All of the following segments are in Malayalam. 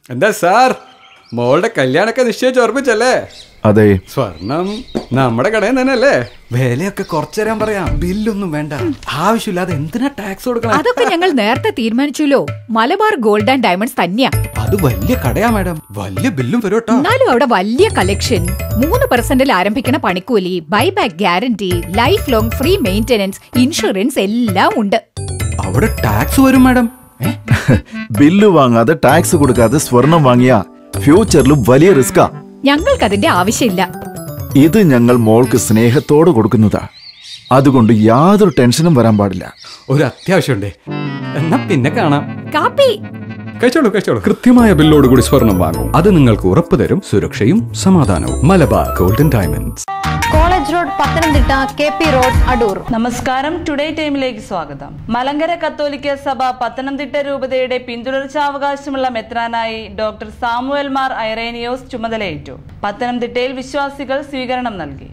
എന്താ സാർ മോളുടെ കല്യാണമൊക്കെ നിശ്ചയിച്ച് ഉറപ്പിച്ചല്ലേ അതെ സ്വർണം നമ്മുടെ കടയിൽ തന്നെ അല്ലേ വിലയൊക്കെ കുറച്ചു തരാൻ പറയാം ബില്ലൊന്നും വേണ്ട ആവശ്യമില്ലാതെ എന്തിനാ ടാക്സ് കൊടുക്കണം അതൊക്കെ ഞങ്ങൾ നേരത്തെ തീരുമാനിച്ചല്ലോ മലബാർ ഗോൾഡ് ആൻഡ് ഡയമണ്ട്സ് തന്നെയാ അത് വലിയ കടയാ മാഡം വലിയ ബില്ലും വരും കേട്ടോ എന്നാലും അവിടെ വലിയ കളക്ഷൻ മൂന്ന് പെർസെന്റിൽ ആരംഭിക്കുന്ന പണിക്കൂലി buyback guarantee life long free maintenance insurance എല്ലാം ഉണ്ട് അവിടെ ടാക്സ് വരും മാഡം ഏ? ബില്ല് വാങ്ങാതെ ടാക്സ് കൊടുക്കാതെ സ്വർണം വാങ്ങിയ ഫ്യൂച്ചറിൽ വലിയ റിസ്കാ ഞങ്ങൾക്കതിന്റെ ആവശ്യമില്ല ഇത് ഞങ്ങൾ മോൾക്ക് സ്നേഹത്തോട് കൊടുക്കുന്നതാ അതുകൊണ്ട് യാതൊരു ടെൻഷനും വരാൻ പാടില്ല ഒരു അത്യാവശ്യമുണ്ടേ എന്നാ പിന്നെ കാണാം കാപ്പി കഴിച്ചോളൂ കഴിച്ചോളൂ കൃത്യമായ ബില്ലോട് കൂടി സ്വർണം വാങ്ങും അത് നിങ്ങൾക്ക് ഉറപ്പു തരും സുരക്ഷയും സമാധാനവും Malabar golden diamonds college road Pathanamthitta K P road Adoor നമസ്കാരം ടുഡേ ടൈമിലേക്ക് സ്വാഗതം മലങ്കര കത്തോലിക്ക സഭ പത്തനംതിട്ട രൂപതയുടെ പിന്തുടർച്ചാവകാശമുള്ള മെത്രാനായി ഡോക്ടർ സാമുവൽ മാർ ഐറേനിയോസ് ചുമതലയേറ്റു പത്തനംതിട്ടയിൽ വിശ്വാസികൾ സ്വീകരണം നൽകി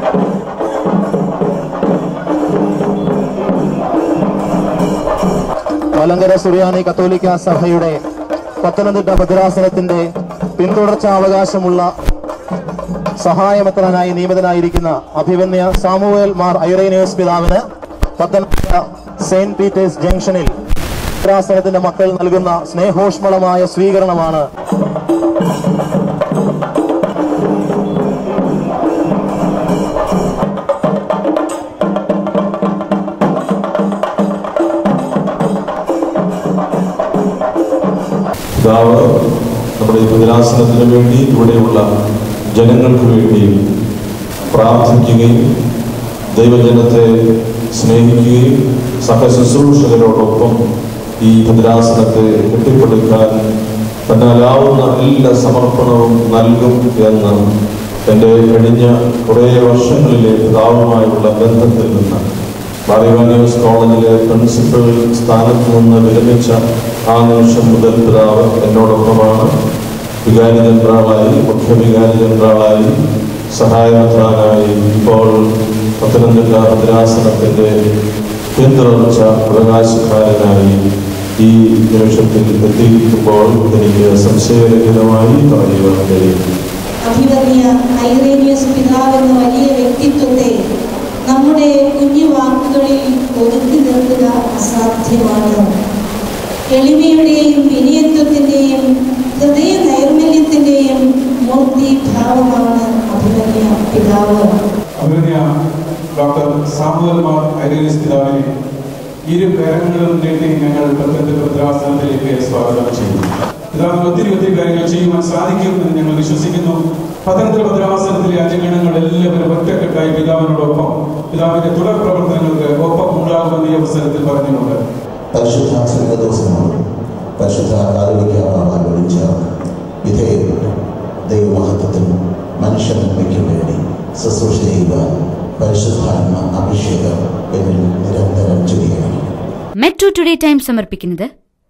മലങ്കര സുറിയാനി കത്തോലിക്ക സഭയുടെ പത്തനംതിട്ട ഭദ്രാസനത്തിന്റെ പിന്തുടർച്ചാവകാശമുള്ള സഹായമെത്രനായി നിയമിതനായിരിക്കുന്ന അഭിവന്യ സാമുവേൽ മാർ ഐറേനിയോസ് പിതാവിന് പത്തനംതിട്ട സെയിന്റ് പീറ്റേഴ്സ് ജംഗ്ഷനിൽ ഭദ്രാസനത്തിന്റെ മക്കൾ നൽകുന്ന സ്നേഹോഷ്മളമായ സ്വീകരണമാണ് പിതാവ് നമ്മുടെ ഈ ഭദ്രാസനത്തിന് വേണ്ടി ഇവിടെയുള്ള ജനങ്ങൾക്ക് വേണ്ടി പ്രാർത്ഥിക്കുകയും ദൈവജനത്തെ സ്നേഹിക്കുകയും സഹശുശ്രൂഷകരോടൊപ്പം ഈ ഭദ്രാസനത്തെ കെട്ടിപ്പടുക്കാൻ തന്നാലാവുന്ന എല്ലാ സമർപ്പണവും നൽകും എന്ന് എൻ്റെ കഴിഞ്ഞ കുറേ വർഷങ്ങളിലെ പിതാവുമായുള്ള ബന്ധത്തിൽ നിന്ന് മാറിവാനിയോസ് കോളേജിലെ പ്രിൻസിപ്പൽ സ്ഥാനത്ത് നിന്ന് വിരമിച്ച ആ നിമിഷം മുതൽ പിതാവ് എന്നോടൊപ്പമാണ് വികാരി ജനറാളായി മുഖ്യ വികാരി ജനറാളായി സഹായമെത്രാനായി ഇപ്പോൾ പത്തനംതിട്ട ഭദ്രാസനത്തിൻ്റെ പിന്തുടർച്ച അവകാശക്കാരനായി ഈ നിമിഷത്തിൽ എത്തിയിരിക്കുമ്പോൾ എനിക്ക് സംശയരഹിതമായി പറയുവാൻ കഴിയും അഭിവന്യ ഐറേനിയസ് പിതാവെന്ന വലിയ വ്യക്തിത്വത്തെ നമ്മുടെ കുഞ്ഞു വാക്കുകളിൽ ഒതുക്കി നിർത്തുക അസാധ്യമാണ് എളിമയുടെയും വിനയത്വത്തിൻ്റെയും ഹൃദയ നൈർമല്യത്തിൻ്റെയും മൂർത്തിഭാവമാണ് അഭിവന്യ പിതാവ് അഭിനയ ഡോക്ടർ സാമുവൽ മാർ ഐരീസ് പിതാവിനെ ഇരു പേരങ്ങളും നീട്ടി ഞങ്ങൾ പത്തനംതിട്ട ഭദ്രാസനത്തിലേക്ക് സ്വാഗതം ചെയ്യുന്നു പിതാവിന് ഒത്തിരി ഒത്തിരി കാര്യങ്ങൾ ചെയ്യുവാൻ സാധിക്കും എന്ന് ഞങ്ങൾ വിശ്വസിക്കുന്നു പത്തനംതിട്ട ഭദ്രാസനത്തിലെ അജഗണങ്ങൾ എല്ലാവരും ഒറ്റക്കെട്ടായി പിതാവിനോടൊപ്പം പിതാവിന്റെ തുടർ പ്രവർത്തനങ്ങൾക്ക് ഒപ്പം ഉണ്ടാകുമെന്ന് ഈ അവസരത്തിൽ പറഞ്ഞിട്ടുണ്ട് പരിശുദ്ധ സംഘദോസമാണ് പരിശുദ്ധ കാതോലിക്കാവാൻ വിളിച്ച വിധേയപ്പെട്ടു ദൈവമഹത്വത്തിനും മനുഷ്യ നന്മയ്ക്കും വേണ്ടി ശുശ്രൂഷ ചെയ്യുവാൻ പരിശുദ്ധാത്മ അഭിഷേകം എന്നിൽ നിരന്തരം ചുരിയണം മെട്രോ ടുഡേ ടൈം സമർപ്പിക്കുന്നത്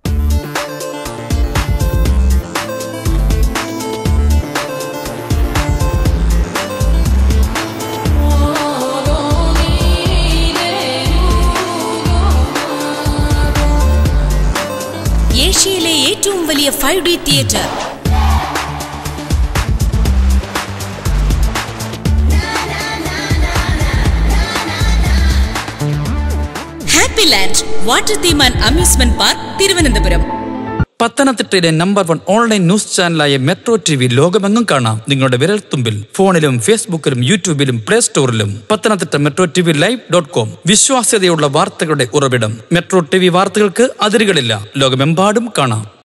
ഏഷ്യയിലെ ഏറ്റവും വലിയ five D theatre happy land water theme and amusement park Thiruvananthapuram പത്തനംതിട്ടയിലെ നമ്പർ വൺ ഓൺലൈൻ ന്യൂസ് ചാനലായ മെട്രോ ടി വി ലോകമെങ്ങും കാണാം നിങ്ങളുടെ വിരൽത്തുമ്പിൽ ഫോണിലും ഫേസ്ബുക്കിലും യൂട്യൂബിലും പ്ലേ സ്റ്റോറിലും Pathanamthitta metro T V live dot com വിശ്വാസ്യതയുള്ള വാർത്തകളുടെ ഉറവിടം മെട്രോ ടി വി വാർത്തകൾക്ക് അതിരുകളില്ല ലോകമെമ്പാടും കാണാം